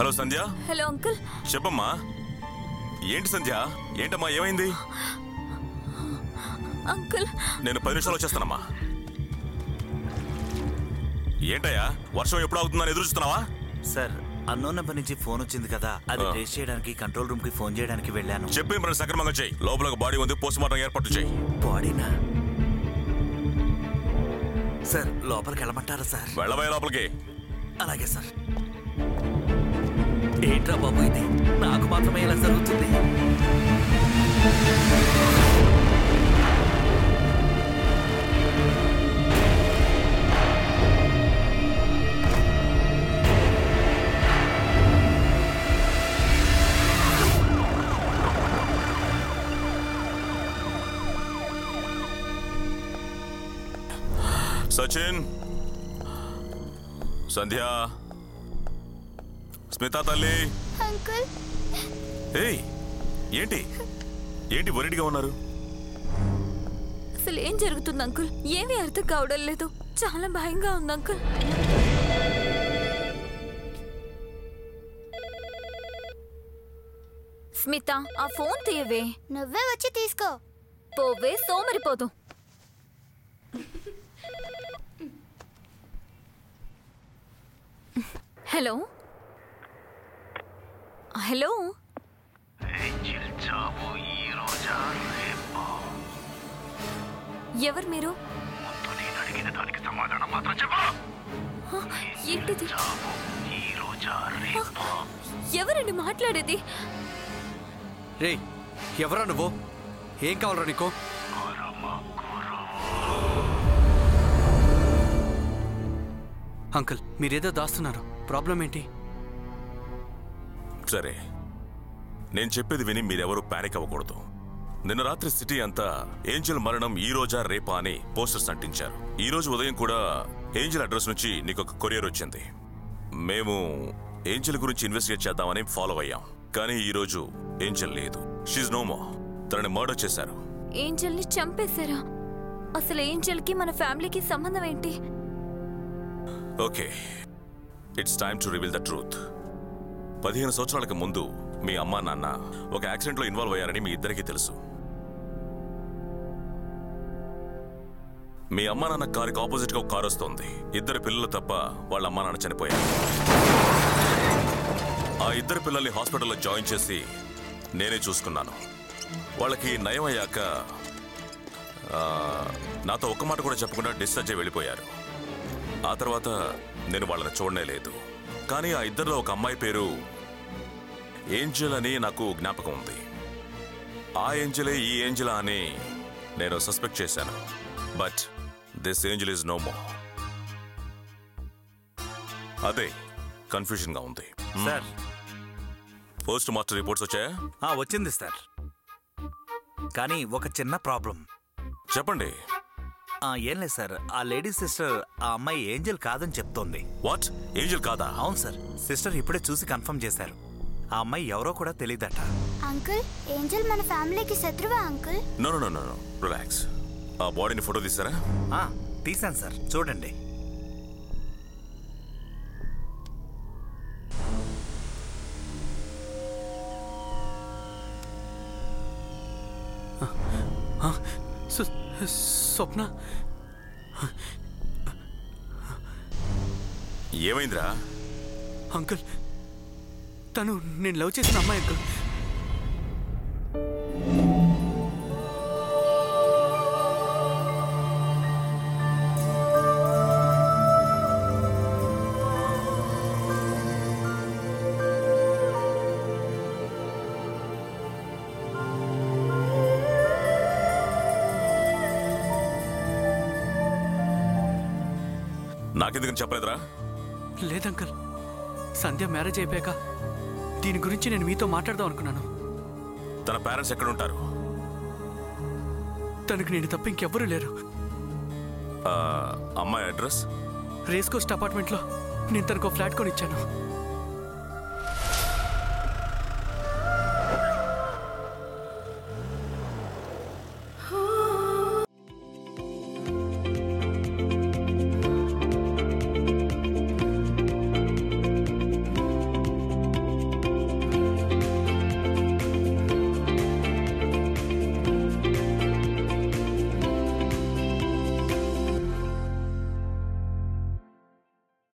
Hello సంధ్య hello uncle చెప్పమ్మా ఏంటి సంధ్య ఏంటమ్మా ఏమైంది అంకుల్ నేను పది నిమిషాలు వచ్చేస్తానమ్మా ఏంటయ్యా వర్షం ఎప్పుడు అవుతుందని ఎదురు చూస్తున్నావా సార్ అన్నోన్ నెంబర్ నుంచి ఫోన్ వచ్చింది కదా అది ఆ. ట్రేస్ చేయడానికి కంట్రోల్ రూమ్ కి ఫోన్ చేయడానికి వెళ్ళాను చెప్పిన పని సక్రమంగా చేయి లోపల ఒక బాడీ ఉంది పోస్ట్ మార్టం ఏర్పాటు చేయి బాడీనా సార్ లోపలికి వెళ్ళమంటారా సార్ వెళ్ళబోయే లోపలికి అలాగే సార్ ఏంట్రా బాబు ఇది నాకు మాత్రమే ఇలా జరుగుతుంది సచిన్ సంధ్య స్మిత తల్లి అంకుల్ ఏయ్ ఏంటి ఏంటి వరిడిగా ఉన్నారు అసలు ఏం జరుగుతుంది అంకుల్ ఏమీ అర్థం కావడం లేదు చాలా భయంగా ఉంది అంకుల్ స్మిత ఆ ఫోన్ తీయవే నువ్వే వచ్చి తీసుకో పోవే సోమరిపోదు హలో హలో ఎవరు మీరు హ, ఏంటిది హ, ఎవరండి మాట్లాడేది రే ఎవరా నువ్వు ఏం కావాలరా నీకు అంకుల్ మీరేదో దాస్తున్నారు ప్రాబ్లం ఏంటి సరే నేను చెప్పేది విని మీరెవరూ పానిక్ అవ్వకూడదు నిన్న రాత్రి సిటీ అంతా ఏంజల్ మరణం ఈ రోజా రేపా అని పోస్టర్స్ అంటించారు ఈ రోజు ఉదయం కూడా ఏంజల్ అడ్రస్ నుంచి నీకు ఒక కొరియర్ వచ్చింది మేము ఏంజల్ గురించి ఇన్వెస్టిగేట్ చేద్దామని ఫాలో అయ్యాం కానీ ఈ రోజు ఏంజల్ లేదు షీజ్ నోమో తనని మర్డర్ చేశారు ఏంజల్ని చంపేశారా అసలు ఏంజల్కి మన ఫ్యామిలీకి సంబంధం ఏంటి okay it's time to reveal the truth పదిహేను సంవత్సరాలకు ముందు మీ అమ్మా నాన్న ఒక యాక్సిడెంట్లో ఇన్వాల్వ్ అయ్యారని మీ ఇద్దరికీ తెలుసు మీ అమ్మా నాన్న కారుకి ఆపోజిట్ గా ఒక కారు వస్తోంది ఇద్దరు పిల్లలు తప్ప వాళ్ళ అమ్మా నాన్న చనిపోయారు ఆ ఇద్దరు పిల్లల్ని హాస్పిటల్లో జాయిన్ చేసి నేనే చూసుకున్నాను వాళ్ళకి నయం అయ్యాక ఆ, నాతో ఒక్క మాట కూడా చెప్పకుండా డిశ్చార్జ్ అయి వెళ్ళిపోయారు ఆ తర్వాత నేను వాళ్ళని చూడనే లేదు కానీ ఆ ఇద్దరిలో ఒక అమ్మాయి పేరు ఏంజల్ అని నాకు జ్ఞాపకం ఉంది ఆ ఏంజలే ఈ ఏంజలా అని నేను సస్పెక్ట్ చేశాను but this angel is no more అదే కన్ఫ్యూజన్ గా ఉంది సార్ పోస్ట్ మార్టం రిపోర్ట్స్ వచ్చాయా ఆ, వచ్చింది సార్ కానీ ఒక చిన్న ప్రాబ్లం చెప్పండి ఆ, ఏం లేదు సార్ ఆ లేడీ సిస్టర్ ఆ అమ్మాయి ఏంజల్ కాదని చెప్తోంది వాట్ ఏంజల్ కాదా అవును సార్ సిస్టర్ ఇప్పుడే చూసి కన్ఫర్మ్ చేశారు ఆ అమ్మాయి ఎవరో కూడా తెలియదట అంకుల్ ఏంజల్ మన ఫ్యామిలీకి శత్రువా uncle no no no no relax ఆ బాడీని ఫోటో తీసారా ఆ, తీశాను సార్ చూడండి ఆ, సు- స్వప్న ఏమైందిరా అంకుల్ తను నేను లవ్ చేసిన అమ్మాయి అంకుల్ నాకెందుకని చెప్పలేదురా లేదంకల్ సంధ్య మ్యారేజ్ అయిపోయాక దీని గురించి నేను మీతో మాట్లాడదాం అనుకున్నాను తన పేరెంట్స్ ఎక్కడ ఉంటారు తనకు నేను తప్ప ఇంకెవ్వరూ లేరు ఆ, అమ్మాయి అడ్రస్ రేస్ కోస్ట్ అపార్ట్మెంట్లో నేను తనకు ఫ్లాట్ కొని ఇచ్చాను